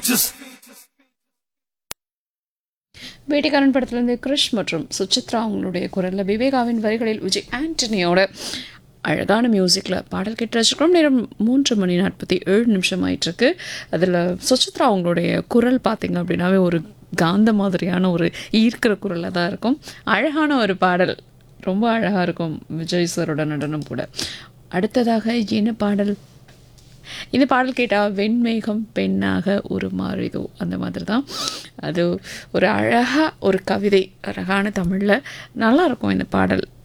speeches. வேட்டைக்காரன் படத்திலிருந்து கிருஷ் மற்றும் சுசித்ரா அவங்களுடைய குரலில் விவேகாவின் வரிகளில் விஜய் ஆண்டனியோட அழகான மியூசிக்கில் பாடல் கேட்டு வச்சுருக்கோம் நேரம் மூன்று மணி நாற்பத்தி ஏழு நிமிஷம் ஆயிட்டிருக்கு அதில் சுசித்ரா அவங்களுடைய குரல் பார்த்தீங்க அப்படின்னாவே ஒரு காந்த மாதிரியான ஒரு ஈர்க்கிற குரலாக தான் இருக்கும் அழகான ஒரு பாடல் ரொம்ப அழகாக இருக்கும் விஜய் சாரோட நடனம் கூட அடுத்ததாக என்ன பாடல் இந்த பாடல் கேட்டால் வெண்மேகம் பெண்ணாக ஒரு மாறிதோ அந்த மாதிரி தான் அது ஒரு அழகாக ஒரு கவிதை அழகான தமிழில் நல்லாயிருக்கும் இந்த பாடல்